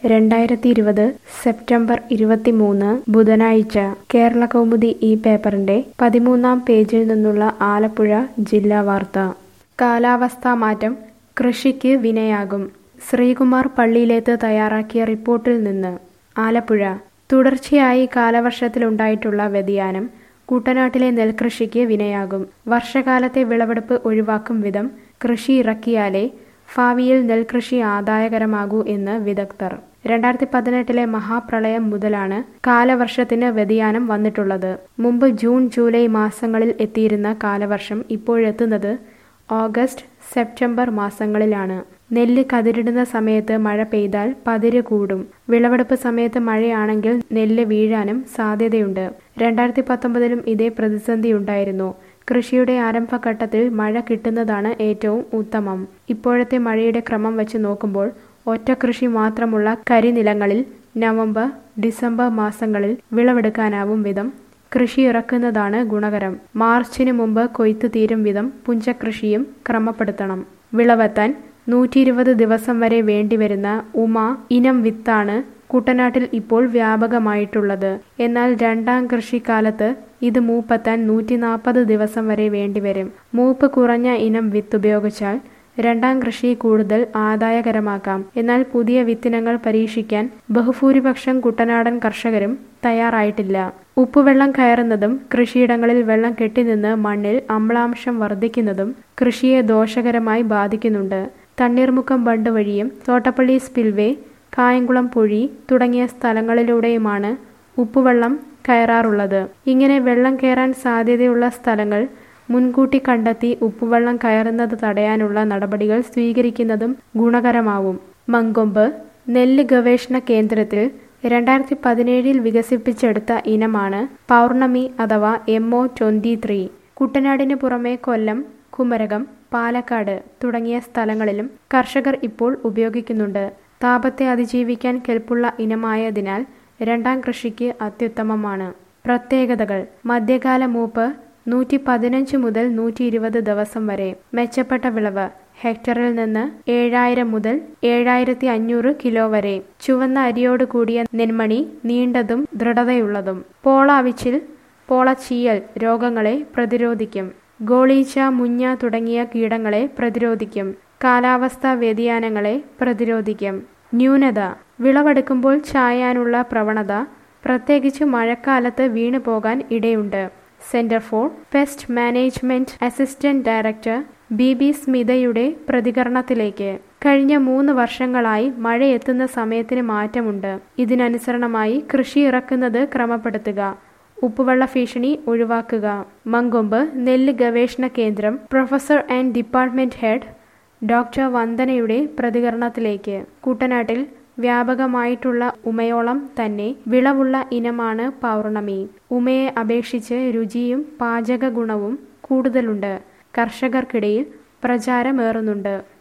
രണ്ടായിരത്തി ഇരുപത് സെപ്റ്റംബർ ഇരുപത്തിമൂന്ന് ബുധനാഴ്ച കേരള കൗമുദി ഈ പേപ്പറിന്റെ പതിമൂന്നാം പേജിൽ നിന്നുള്ള ആലപ്പുഴ ജില്ലാ വാർത്ത കാലാവസ്ഥാ മാറ്റം കൃഷിക്ക് വിനയാകും ശ്രീകുമാർ പള്ളിയിലേത്ത് തയ്യാറാക്കിയ റിപ്പോർട്ടിൽ നിന്ന് ആലപ്പുഴ തുടർച്ചയായി കാലവർഷത്തിലുണ്ടായിട്ടുള്ള വ്യതിയാനം കുട്ടനാട്ടിലെ നെൽകൃഷിക്ക് വിനയാകും വർഷകാലത്തെ വിളവെടുപ്പ് ഒഴിവാക്കും വിധം കൃഷി ഇറക്കിയാലേ ഭാവിയിൽ നെൽകൃഷി ആദായകരമാകൂ എന്ന് വിദഗ്ധർ രണ്ടായിരത്തി പതിനെട്ടിലെ മഹാപ്രളയം മുതലാണ് കാലവർഷത്തിന് വ്യതിയാനം വന്നിട്ടുള്ളത് മുമ്പ് ജൂൺ ജൂലൈ മാസങ്ങളിൽ എത്തിയിരുന്ന കാലവർഷം ഇപ്പോഴെത്തുന്നത് ഓഗസ്റ്റ് സെപ്റ്റംബർ മാസങ്ങളിലാണ് നെല്ല് കതിരിടുന്ന സമയത്ത് മഴ പെയ്താൽ പതിര് കൂടും വിളവെടുപ്പ് സമയത്ത് മഴയാണെങ്കിൽ നെല്ല് വീഴാനും സാധ്യതയുണ്ട് രണ്ടായിരത്തി പത്തൊമ്പതിലും ഇതേ പ്രതിസന്ധി ഉണ്ടായിരുന്നു കൃഷിയുടെ ആരംഭഘട്ടത്തിൽ മഴ കിട്ടുന്നതാണ് ഏറ്റവും ഉത്തമം ഇപ്പോഴത്തെ മഴയുടെ ക്രമം വെച്ച് നോക്കുമ്പോൾ ഒറ്റ കൃഷി മാത്രമുള്ള കരിനിലങ്ങളിൽ നവംബർ ഡിസംബർ മാസങ്ങളിൽ വിളവെടുക്കാനാവും വിധം കൃഷി ഇറക്കുന്നതാണ് ഗുണകരം മാർച്ചിന് മുമ്പ് കൊയ്ത്തു തീരും വിധം പുഞ്ചകൃഷിയും ക്രമപ്പെടുത്തണം വിളവെത്താൻ നൂറ്റി ഇരുപത് ദിവസം വരെ വേണ്ടിവരുന്ന ഉമ ഇനം വിത്താണ് കുട്ടനാട്ടിൽ ഇപ്പോൾ വ്യാപകമായിട്ടുള്ളത് എന്നാൽ രണ്ടാം കൃഷിക്കാലത്ത് ഇത് മൂപ്പെത്താൻ നൂറ്റി നാൽപ്പത് ദിവസം വരെ വേണ്ടിവരും മൂപ്പ് കുറഞ്ഞ ഇനം വിത്ത് ഉപയോഗിച്ചാൽ രണ്ടാം കൃഷി കൂടുതൽ ആദായകരമാക്കാം എന്നാൽ പുതിയ വിത്തിനങ്ങൾ പരീക്ഷിക്കാൻ ബഹുഭൂരിപക്ഷം കുട്ടനാടൻ കർഷകരും തയ്യാറായിട്ടില്ല ഉപ്പുവെള്ളം കയറുന്നതും കൃഷിയിടങ്ങളിൽ വെള്ളം കെട്ടിനിന്ന് മണ്ണിൽ അമ്ലാംശം വർദ്ധിക്കുന്നതും കൃഷിയെ ദോഷകരമായി ബാധിക്കുന്നുണ്ട് തണ്ണീർമുക്കം ബണ്ട് വഴിയും തോട്ടപ്പള്ളി സ്പിൽവേ കായംകുളം പൊഴി തുടങ്ങിയ സ്ഥലങ്ങളിലൂടെയുമാണ് ഉപ്പുവെള്ളം കയറാറുള്ളത് ഇങ്ങനെ വെള്ളം കയറാൻ സാധ്യതയുള്ള സ്ഥലങ്ങൾ മുൻകൂട്ടി കണ്ടെത്തി ഉപ്പുവെള്ളം കയറുന്നത് തടയാനുള്ള നടപടികൾ സ്വീകരിക്കുന്നതും ഗുണകരമാവും മങ്കൊമ്പ് നെല്ല് ഗവേഷണ കേന്ദ്രത്തിൽ രണ്ടായിരത്തി പതിനേഴിൽ വികസിപ്പിച്ചെടുത്ത ഇനമാണ് പൗർണമി അഥവാ എം ഒ ട്വന്റി ത്രീ കുട്ടനാടിന് പുറമെ കൊല്ലം കുമരകം പാലക്കാട് തുടങ്ങിയ സ്ഥലങ്ങളിലും കർഷകർ ഇപ്പോൾ ഉപയോഗിക്കുന്നുണ്ട് താപത്തെ അതിജീവിക്കാൻ കെൽപ്പുള്ള ഇനമായതിനാൽ രണ്ടാം കൃഷിക്ക് അത്യുത്തമമാണ് പ്രത്യേകതകൾ മധ്യകാല മൂപ്പ് നൂറ്റി പതിനഞ്ച് മുതൽ നൂറ്റി ഇരുപത് ദിവസം വരെ മെച്ചപ്പെട്ട വിളവ് ഹെക്ടറിൽ നിന്ന് ഏഴായിരം മുതൽ ഏഴായിരത്തി അഞ്ഞൂറ് കിലോ വരെ ചുവന്ന അരിയോട് കൂടിയ നെന്മണി നീണ്ടതും ദൃഢതയുള്ളതും പോളാവിച്ചിൽ പോളച്ചീയൽ രോഗങ്ങളെ പ്രതിരോധിക്കും ഗോളീച്ച മുഞ്ഞ തുടങ്ങിയ കീടങ്ങളെ പ്രതിരോധിക്കും കാലാവസ്ഥാ വ്യതിയാനങ്ങളെ പ്രതിരോധിക്കും ന്യൂനത വിളവെടുക്കുമ്പോൾ ചായാനുള്ള പ്രവണത പ്രത്യേകിച്ച് മഴക്കാലത്ത് വീണു പോകാൻ ഇടയുണ്ട് centre for pest management assistant director B B സ്മിതയുടെ പ്രതികരണത്തിലേക്ക് കഴിഞ്ഞ മൂന്ന് വർഷങ്ങളായി മഴ എത്തുന്ന സമയത്തിന് മാറ്റമുണ്ട് ഇതിനനുസരണമായി കൃഷി ഇറക്കുന്നത് ക്രമപ്പെടുത്തുക ഉപ്പുവെള്ള ഭീഷണി ഒഴിവാക്കുക മങ്കൊമ്പ് നെല്ല് ഗവേഷണ കേന്ദ്രം professor and department head doctor വന്ദനയുടെ പ്രതികരണത്തിലേക്ക് കുട്ടനാട്ടിൽ വ്യാപകമായിട്ടുള്ള ഉമയോളം തന്നെ വിളവുള്ള ഇനമാണ് പൗർണമി ഉമയെ അപേക്ഷിച്ച് രുചിയും പാചക ഗുണവും കൂടുതലുണ്ട് കർഷകർക്കിടയിൽ പ്രചാരമേറുന്നുണ്ട്